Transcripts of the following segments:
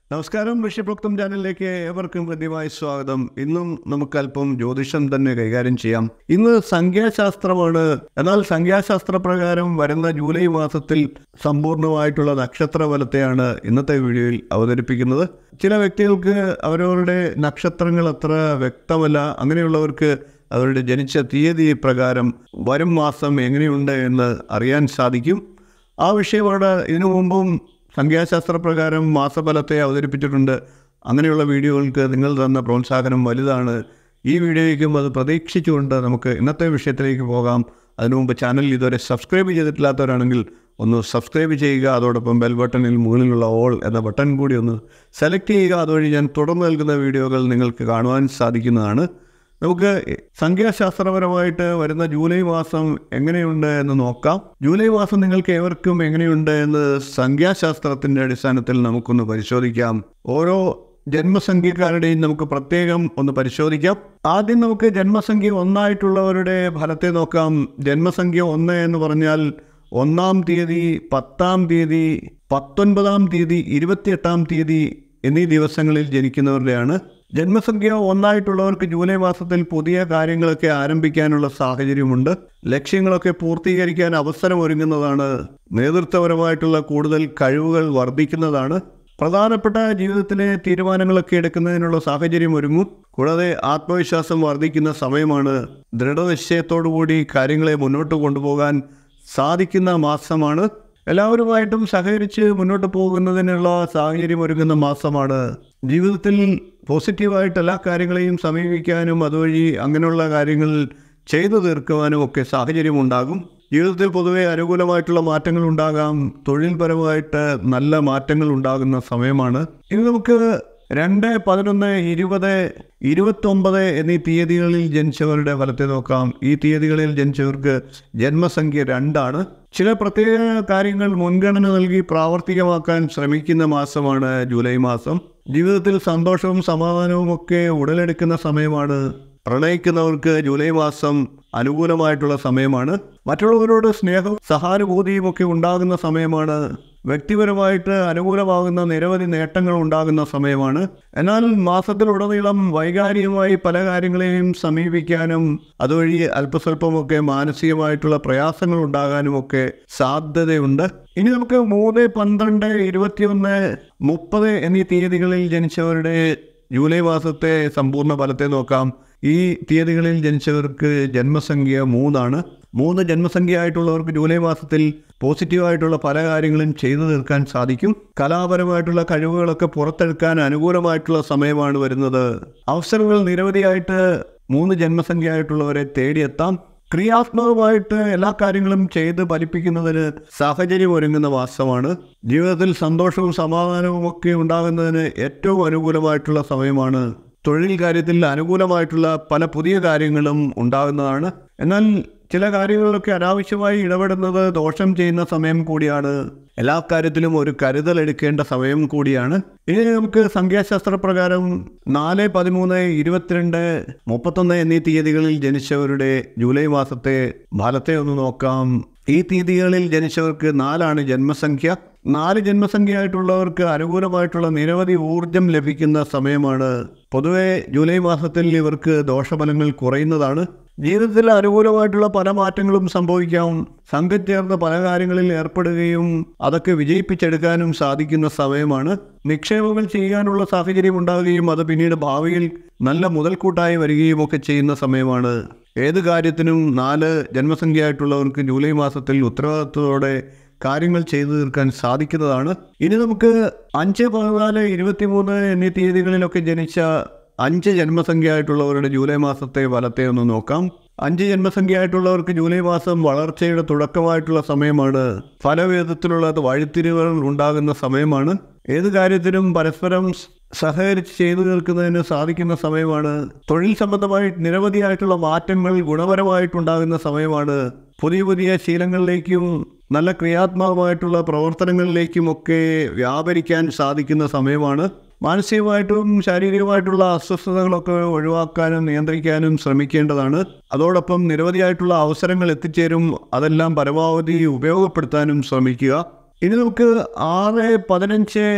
നമസ്കാരം ഋഷിപ്രോക്തം ചാനലിലേക്ക് ഏവർക്കും ഹൃദ്യമായ സ്വാഗതം ഇന്നും നമുക്ക് അല്പം ജ്യോതിഷം തന്നെ കൈകാര്യം ചെയ്യാം ഇന്ന് സംഖ്യാശാസ്ത്രമാണ് എന്നാൽ സംഖ്യാശാസ്ത്ര പ്രകാരം വരുന്ന ജൂലൈ മാസത്തിൽ സമ്പൂർണ്ണമായിട്ടുള്ള നക്ഷത്ര ഫലത്തെയാണ് ഇന്നത്തെ വീഡിയോയിൽ അവതരിപ്പിക്കുന്നത് ചില വ്യക്തികൾക്ക് അവരവരുടെ നക്ഷത്രങ്ങൾ അത്ര വ്യക്തമല്ല അങ്ങനെയുള്ളവർക്ക് അവരുടെ ജനിച്ച തീയതി പ്രകാരം വരും മാസം എങ്ങനെയുണ്ട് എന്ന് അറിയാൻ സാധിക്കും ആ വിഷയമാണ് ഇതിനു മുമ്പും സംഖ്യാശാസ്ത്ര പ്രകാരം മാസഫലത്തെ അവതരിപ്പിച്ചിട്ടുണ്ട് അങ്ങനെയുള്ള വീഡിയോകൾക്ക് നിങ്ങൾ തന്ന പ്രോത്സാഹനം വലുതാണ് ഈ വീഡിയോയ്ക്കും അത് പ്രതീക്ഷിച്ചുകൊണ്ട് നമുക്ക് ഇന്നത്തെ വിഷയത്തിലേക്ക് പോകാം അതിനു മുമ്പ് ചാനൽ ഇതുവരെ സബ്സ്ക്രൈബ് ചെയ്തിട്ടില്ലാത്തവരാണെങ്കിൽ ഒന്ന് സബ്സ്ക്രൈബ് ചെയ്യുക അതോടൊപ്പം ബെൽ ബട്ടണിൽ മുകളിലുള്ള ഓൾ എന്ന ബട്ടൺ കൂടി ഒന്ന് സെലക്ട് ചെയ്യുക അതുവഴി ഞാൻ തുടർന്ന് നൽകുന്ന വീഡിയോകൾ നിങ്ങൾക്ക് കാണുവാൻ സാധിക്കുന്നതാണ് നമുക്ക് സംഖ്യാശാസ്ത്രപരമായിട്ട് വരുന്ന ജൂലൈ മാസം എങ്ങനെയുണ്ട് എന്ന് നോക്കാം ജൂലൈ മാസം നിങ്ങൾക്ക് ഏവർക്കും എങ്ങനെയുണ്ട് എന്ന് സംഖ്യാശാസ്ത്രത്തിന്റെ അടിസ്ഥാനത്തിൽ നമുക്കൊന്ന് പരിശോധിക്കാം ഓരോ ജന്മസംഖ്യക്കാരുടെയും നമുക്ക് പ്രത്യേകം ഒന്ന് പരിശോധിക്കാം ആദ്യം നമുക്ക് ജന്മസംഖ്യ ഒന്നായിട്ടുള്ളവരുടെ ഫലത്തെ നോക്കാം ജന്മസംഖ്യ ഒന്ന് എന്ന് പറഞ്ഞാൽ ഒന്നാം തീയതി പത്താം തീയതി പത്തൊൻപതാം തീയതി ഇരുപത്തിയെട്ടാം തീയതി എന്നീ ദിവസങ്ങളിൽ ജനിക്കുന്നവരുടെയാണ് ജന്മസംഖ്യ ഒന്നായിട്ടുള്ളവർക്ക് ജൂലൈ മാസത്തിൽ പുതിയ കാര്യങ്ങളൊക്കെ ആരംഭിക്കാനുള്ള സാഹചര്യമുണ്ട് ലക്ഷ്യങ്ങളൊക്കെ പൂർത്തീകരിക്കാൻ അവസരം ഒരുങ്ങുന്നതാണ് നേതൃത്വപരമായിട്ടുള്ള കൂടുതൽ കഴിവുകൾ വർദ്ധിക്കുന്നതാണ് പ്രധാനപ്പെട്ട ജീവിതത്തിലെ തീരുമാനങ്ങളൊക്കെ എടുക്കുന്നതിനുള്ള സാഹചര്യം ഒരുങ്ങും കൂടാതെ ആത്മവിശ്വാസം വർദ്ധിക്കുന്ന സമയമാണ് ദൃഢനിശ്ചയത്തോടുകൂടി കാര്യങ്ങളെ മുന്നോട്ട് കൊണ്ടുപോകാൻ സാധിക്കുന്ന മാസമാണ് എല്ലാവരുമായിട്ടും സഹകരിച്ച് മുന്നോട്ട് പോകുന്നതിനുള്ള സാഹചര്യം ഒരുങ്ങുന്ന മാസമാണ് ജീവിതത്തിൽ പോസിറ്റീവായിട്ട് എല്ലാ കാര്യങ്ങളെയും സമീപിക്കാനും അതുവഴി അങ്ങനെയുള്ള കാര്യങ്ങൾ ചെയ്തു തീർക്കുവാനും ഒക്കെ സാഹചര്യം ഉണ്ടാകും ജീവിതത്തിൽ പൊതുവെ അനുകൂലമായിട്ടുള്ള മാറ്റങ്ങൾ ഉണ്ടാകാം തൊഴിൽപരമായിട്ട് നല്ല മാറ്റങ്ങൾ ഉണ്ടാകുന്ന സമയമാണ് ഇനി നമുക്ക് രണ്ട് പതിനൊന്ന് ഇരുപത് ഇരുപത്തൊമ്പത് എന്നീ തീയതികളിൽ ജനിച്ചവരുടെ ഫലത്തെ നോക്കാം ഈ തീയതികളിൽ ജനിച്ചവർക്ക് ജന്മസംഖ്യ രണ്ടാണ് ചില പ്രത്യേക കാര്യങ്ങൾ മുൻഗണന നൽകി പ്രാവർത്തികമാക്കാൻ ശ്രമിക്കുന്ന മാസമാണ് ജൂലൈ മാസം ജീവിതത്തിൽ സന്തോഷവും സമാധാനവും ഒക്കെ ഉടലെടുക്കുന്ന സമയമാണ് പ്രണയിക്കുന്നവർക്ക് ജൂലൈ മാസം അനുകൂലമായിട്ടുള്ള സമയമാണ് മറ്റുള്ളവരോട് സ്നേഹവും സഹാനുഭൂതിയും ഒക്കെ ഉണ്ടാകുന്ന സമയമാണ് വ്യക്തിപരമായിട്ട് അനുകൂലമാകുന്ന നിരവധി നേട്ടങ്ങൾ ഉണ്ടാകുന്ന സമയമാണ് എന്നാൽ മാസത്തിലുടനീളം വൈകാരികമായി പല കാര്യങ്ങളെയും സമീപിക്കാനും അതുവഴി അല്പസ്വല്പമൊക്കെ മാനസികമായിട്ടുള്ള പ്രയാസങ്ങൾ ഉണ്ടാകാനും ഒക്കെ സാധ്യതയുണ്ട് ഇനി നമുക്ക് മൂന്ന് പന്ത്രണ്ട് ഇരുപത്തിയൊന്ന് മുപ്പത് എന്നീ തീയതികളിൽ ജനിച്ചവരുടെ ജൂലൈ മാസത്തെ സമ്പൂർണ്ണ ഫലത്തെ നോക്കാം ഈ തീയതികളിൽ ജനിച്ചവർക്ക് ജന്മസംഖ്യ മൂന്നാണ് മൂന്ന് ജന്മസംഖ്യ ആയിട്ടുള്ളവർക്ക് ജൂലൈ മാസത്തിൽ പോസിറ്റീവായിട്ടുള്ള പല കാര്യങ്ങളും ചെയ്തു തീർക്കാൻ സാധിക്കും കലാപരമായിട്ടുള്ള കഴിവുകളൊക്കെ പുറത്തെടുക്കാൻ അനുകൂലമായിട്ടുള്ള സമയമാണ് വരുന്നത് അവസരങ്ങൾ നിരവധിയായിട്ട് മൂന്ന് ജന്മസംഖ്യ ആയിട്ടുള്ളവരെ തേടിയെത്താം ക്രിയാത്മകമായിട്ട് എല്ലാ കാര്യങ്ങളും ചെയ്ത് ഫലിപ്പിക്കുന്നതിന് സാഹചര്യം ഒരുങ്ങുന്ന മാസമാണ് ജീവിതത്തിൽ സന്തോഷവും സമാധാനവും ഒക്കെ ഉണ്ടാകുന്നതിന് ഏറ്റവും അനുകൂലമായിട്ടുള്ള സമയമാണ് തൊഴിൽ കാര്യത്തിൽ അനുകൂലമായിട്ടുള്ള പല പുതിയ കാര്യങ്ങളും ഉണ്ടാകുന്നതാണ് എന്നാൽ ചില കാര്യങ്ങളിലൊക്കെ അനാവശ്യമായി ഇടപെടുന്നത് ദോഷം ചെയ്യുന്ന സമയം കൂടിയാണ് എല്ലാ കാര്യത്തിലും ഒരു കരുതൽ എടുക്കേണ്ട സമയം കൂടിയാണ് ഇനി നമുക്ക് സംഖ്യാശാസ്ത്ര പ്രകാരം നാല് പതിമൂന്ന് ഇരുപത്തിരണ്ട് മുപ്പത്തൊന്ന് എന്നീ തീയതികളിൽ ജനിച്ചവരുടെ ജൂലൈ മാസത്തെ ഫലത്തെ ഒന്ന് നോക്കാം ഈ തീയതികളിൽ ജനിച്ചവർക്ക് നാലാണ് ജന്മസംഖ്യ നാല് ജന്മസംഖ്യയായിട്ടുള്ളവർക്ക് അനുകൂലമായിട്ടുള്ള നിരവധി ഊർജം ലഭിക്കുന്ന സമയമാണ് പൊതുവെ ജൂലൈ മാസത്തിൽ ഇവർക്ക് ദോഷഫലങ്ങൾ കുറയുന്നതാണ് ജീവിതത്തിൽ അനുകൂലമായിട്ടുള്ള പല മാറ്റങ്ങളും സംഭവിക്കാം സംഘം ചേർന്ന് പല കാര്യങ്ങളിൽ ഏർപ്പെടുകയും അതൊക്കെ വിജയിപ്പിച്ചെടുക്കാനും സാധിക്കുന്ന സമയമാണ് നിക്ഷേപങ്ങൾ ചെയ്യാനുള്ള സാഹചര്യം ഉണ്ടാകുകയും അത് പിന്നീട് ഭാവിയിൽ നല്ല മുതൽക്കൂട്ടായി വരികയും ഒക്കെ ചെയ്യുന്ന സമയമാണ് ഏത് കാര്യത്തിനും നാല് ജന്മസംഖ്യയായിട്ടുള്ളവർക്ക് ജൂലൈ മാസത്തിൽ ഉത്തരവാദിത്വത്തോടെ കാര്യങ്ങൾ ചെയ്തു തീർക്കാൻ സാധിക്കുന്നതാണ് ഇനി നമുക്ക് അഞ്ച് പതിനാല് ഇരുപത്തിമൂന്ന് എന്നീ തീയതികളിലൊക്കെ ജനിച്ച അഞ്ച് ജന്മസംഖ്യയായിട്ടുള്ളവരുടെ ജൂലൈ മാസത്തെ ഫലത്തെ ഒന്ന് നോക്കാം അഞ്ച് ജന്മസംഖ്യയായിട്ടുള്ളവർക്ക് ജൂലൈ മാസം വളർച്ചയുടെ തുടക്കമായിട്ടുള്ള സമയമാണ് പലവിധത്തിലുള്ള വഴിത്തിരിവുകൾ ഉണ്ടാകുന്ന സമയമാണ് ഏത് കാര്യത്തിനും പരസ്പരം സഹകരിച്ച് ചെയ്തു തീർക്കുന്നതിന് സാധിക്കുന്ന സമയമാണ് തൊഴിൽ സംബന്ധമായി നിരവധിയായിട്ടുള്ള മാറ്റങ്ങൾ ഗുണപരമായിട്ടുണ്ടാകുന്ന സമയമാണ് പുതിയ പുതിയ ശീലങ്ങളിലേക്കും നല്ല ക്രിയാത്മകമായിട്ടുള്ള പ്രവർത്തനങ്ങളിലേക്കുമൊക്കെ വ്യാപരിക്കാൻ സാധിക്കുന്ന സമയമാണ് മാനസികമായിട്ടും ശാരീരികമായിട്ടുള്ള അസ്വസ്ഥതകളൊക്കെ ഒഴിവാക്കാനും നിയന്ത്രിക്കാനും ശ്രമിക്കേണ്ടതാണ് അതോടൊപ്പം നിരവധിയായിട്ടുള്ള അവസരങ്ങൾ എത്തിച്ചേരും അതെല്ലാം പരമാവധി ഉപയോഗപ്പെടുത്താനും ശ്രമിക്കുക ഇനി നമുക്ക് ആറ് പതിനഞ്ച്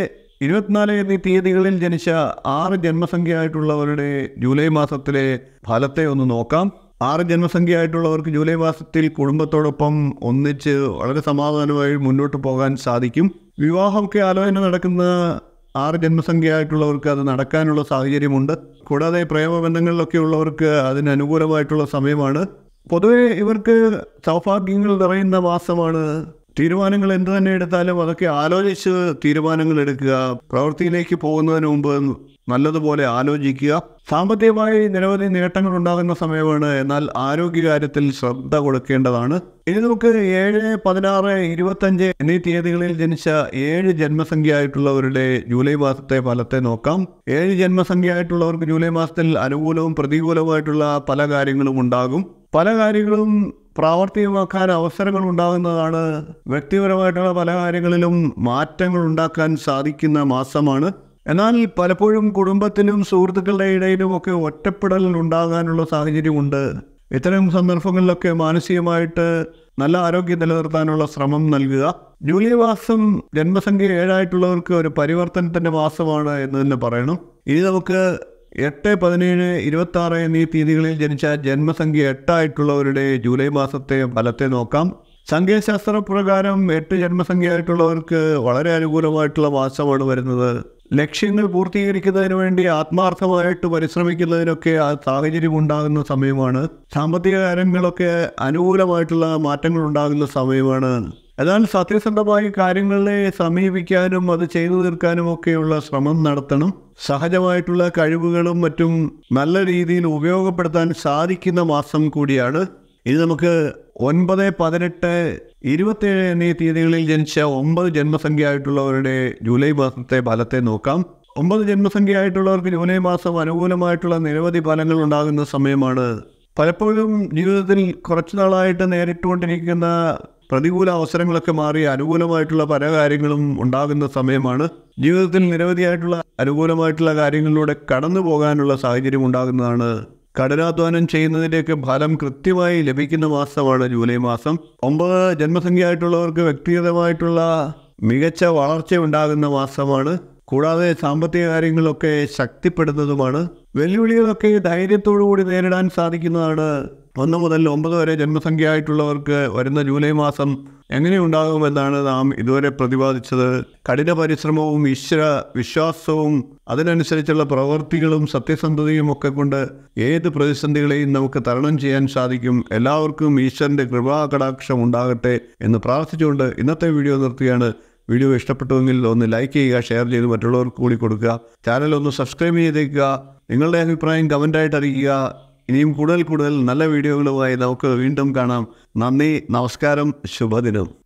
ഇരുപത്തിനാല് എന്നീ തീയതികളിൽ ജനിച്ച ആറ് ജന്മസംഖ്യയായിട്ടുള്ളവരുടെ ജൂലൈ മാസത്തിലെ ഫലത്തെ ഒന്ന് നോക്കാം ആറ് ജന്മസംഖ്യയായിട്ടുള്ളവർക്ക് ജൂലൈ മാസത്തിൽ കുടുംബത്തോടൊപ്പം ഒന്നിച്ച് വളരെ സമാധാനമായി മുന്നോട്ട് പോകാൻ സാധിക്കും വിവാഹമൊക്കെ ആലോചന നടക്കുന്ന ആറ് ജന്മസംഖ്യയായിട്ടുള്ളവർക്ക് അത് നടക്കാനുള്ള സാഹചര്യമുണ്ട് കൂടാതെ പ്രേമബന്ധങ്ങളിലൊക്കെ ഉള്ളവർക്ക് അതിന് അനുകൂലമായിട്ടുള്ള സമയമാണ് പൊതുവെ ഇവർക്ക് സൗഭാഗ്യങ്ങൾ നിറയുന്ന മാസമാണ് തീരുമാനങ്ങൾ എന്ത് തന്നെ എടുത്താലും അതൊക്കെ ആലോചിച്ച് തീരുമാനങ്ങൾ എടുക്കുക പ്രവൃത്തിയിലേക്ക് പോകുന്നതിന് മുമ്പ് നല്ലതുപോലെ ആലോചിക്കുക സാമ്പത്തികമായി നിരവധി നേട്ടങ്ങൾ ഉണ്ടാകുന്ന സമയമാണ് എന്നാൽ ആരോഗ്യകാര്യത്തിൽ ശ്രദ്ധ കൊടുക്കേണ്ടതാണ് ഇനി നമുക്ക് ഏഴ് പതിനാറ് ഇരുപത്തഞ്ച് എന്നീ തീയതികളിൽ ജനിച്ച ഏഴ് ജന്മസംഖ്യയായിട്ടുള്ളവരുടെ ജൂലൈ മാസത്തെ ഫലത്തെ നോക്കാം ഏഴ് ജന്മസംഖ്യയായിട്ടുള്ളവർക്ക് ജൂലൈ മാസത്തിൽ അനുകൂലവും പ്രതികൂലവുമായിട്ടുള്ള പല കാര്യങ്ങളും ഉണ്ടാകും പല കാര്യങ്ങളും പ്രാവർത്തികമാക്കാൻ അവസരങ്ങൾ ഉണ്ടാകുന്നതാണ് വ്യക്തിപരമായിട്ടുള്ള പല കാര്യങ്ങളിലും മാറ്റങ്ങൾ ഉണ്ടാക്കാൻ സാധിക്കുന്ന മാസമാണ് എന്നാൽ പലപ്പോഴും കുടുംബത്തിലും സുഹൃത്തുക്കളുടെ ഇടയിലും ഒക്കെ ഒറ്റപ്പെടൽ ഉണ്ടാകാനുള്ള സാഹചര്യമുണ്ട് ഇത്തരം സന്ദർഭങ്ങളിലൊക്കെ മാനസികമായിട്ട് നല്ല ആരോഗ്യം നിലനിർത്താനുള്ള ശ്രമം നൽകുക ജൂലൈ മാസം ജന്മസംഖ്യ ഏഴായിട്ടുള്ളവർക്ക് ഒരു പരിവർത്തനത്തിന്റെ മാസമാണ് എന്ന് തന്നെ പറയണം ഇനി നമുക്ക് എട്ട് പതിനേഴ് ഇരുപത്തി ആറ് എന്നീ തീയതികളിൽ ജനിച്ച ജന്മസംഖ്യ എട്ടായിട്ടുള്ളവരുടെ ജൂലൈ മാസത്തെ ഫലത്തെ നോക്കാം സംഖ്യാശാസ്ത്ര പ്രകാരം എട്ട് ജന്മസംഖ്യയായിട്ടുള്ളവർക്ക് വളരെ അനുകൂലമായിട്ടുള്ള മാസമാണ് വരുന്നത് ലക്ഷ്യങ്ങൾ പൂർത്തീകരിക്കുന്നതിന് വേണ്ടി ആത്മാർത്ഥമായിട്ട് പരിശ്രമിക്കുന്നതിനൊക്കെ ആ സാഹചര്യം ഉണ്ടാകുന്ന സമയമാണ് സാമ്പത്തിക കാര്യങ്ങളൊക്കെ അനുകൂലമായിട്ടുള്ള മാറ്റങ്ങൾ ഉണ്ടാകുന്ന സമയമാണ് എന്നാൽ സത്യസന്ധമായി കാര്യങ്ങളെ സമീപിക്കാനും അത് ചെയ്തു തീർക്കാനും ഒക്കെയുള്ള ശ്രമം നടത്തണം സഹജമായിട്ടുള്ള കഴിവുകളും മറ്റും നല്ല രീതിയിൽ ഉപയോഗപ്പെടുത്താൻ സാധിക്കുന്ന മാസം കൂടിയാണ് ഇത് നമുക്ക് ഒൻപത് പതിനെട്ട് ഇരുപത്തേഴ് എന്നീ തീയതികളിൽ ജനിച്ച ഒമ്പത് ജന്മസംഖ്യയായിട്ടുള്ളവരുടെ ജൂലൈ മാസത്തെ ഫലത്തെ നോക്കാം ഒമ്പത് ജന്മസംഖ്യയായിട്ടുള്ളവർക്ക് ജൂലൈ മാസം അനുകൂലമായിട്ടുള്ള നിരവധി ഫലങ്ങൾ ഉണ്ടാകുന്ന സമയമാണ് പലപ്പോഴും ജീവിതത്തിൽ കുറച്ചു നാളായിട്ട് നേരിട്ടുകൊണ്ടിരിക്കുന്ന പ്രതികൂല അവസരങ്ങളൊക്കെ മാറി അനുകൂലമായിട്ടുള്ള പല കാര്യങ്ങളും ഉണ്ടാകുന്ന സമയമാണ് ജീവിതത്തിൽ നിരവധിയായിട്ടുള്ള അനുകൂലമായിട്ടുള്ള കാര്യങ്ങളിലൂടെ കടന്നു പോകാനുള്ള സാഹചര്യം ഉണ്ടാകുന്നതാണ് കഠിനാധ്വാനം ചെയ്യുന്നതിൻ്റെയൊക്കെ ഫലം കൃത്യമായി ലഭിക്കുന്ന മാസമാണ് ജൂലൈ മാസം ഒമ്പത് ജന്മസംഖ്യയായിട്ടുള്ളവർക്ക് വ്യക്തിഗതമായിട്ടുള്ള മികച്ച വളർച്ച ഉണ്ടാകുന്ന മാസമാണ് കൂടാതെ സാമ്പത്തിക കാര്യങ്ങളൊക്കെ ശക്തിപ്പെടുന്നതുമാണ് വെല്ലുവിളികളൊക്കെ ധൈര്യത്തോടു കൂടി നേരിടാൻ സാധിക്കുന്നതാണ് ഒന്ന് മുതൽ ഒമ്പത് വരെ ജന്മസംഖ്യയായിട്ടുള്ളവർക്ക് വരുന്ന ജൂലൈ മാസം എങ്ങനെയുണ്ടാകുമെന്നാണ് നാം ഇതുവരെ പ്രതിപാദിച്ചത് കഠിന പരിശ്രമവും ഈശ്വര വിശ്വാസവും അതിനനുസരിച്ചുള്ള പ്രവൃത്തികളും സത്യസന്ധതയും ഒക്കെ കൊണ്ട് ഏത് പ്രതിസന്ധികളെയും നമുക്ക് തരണം ചെയ്യാൻ സാധിക്കും എല്ലാവർക്കും ഈശ്വരൻ്റെ കൃപാകടാക്ഷം ഉണ്ടാകട്ടെ എന്ന് പ്രാർത്ഥിച്ചുകൊണ്ട് ഇന്നത്തെ വീഡിയോ നിർത്തുകയാണ് വീഡിയോ ഇഷ്ടപ്പെട്ടുവെങ്കിൽ ഒന്ന് ലൈക്ക് ചെയ്യുക ഷെയർ ചെയ്ത് മറ്റുള്ളവർക്ക് കൂടി കൊടുക്കുക ചാനൽ ഒന്ന് സബ്സ്ക്രൈബ് ചെയ്തേക്കുക നിങ്ങളുടെ അഭിപ്രായം കമൻ്റായിട്ട് അറിയിക്കുക ഇനിയും കൂടുതൽ കൂടുതൽ നല്ല വീഡിയോകളുമായി നമുക്ക് വീണ്ടും കാണാം നന്ദി നമസ്കാരം ശുഭദിനം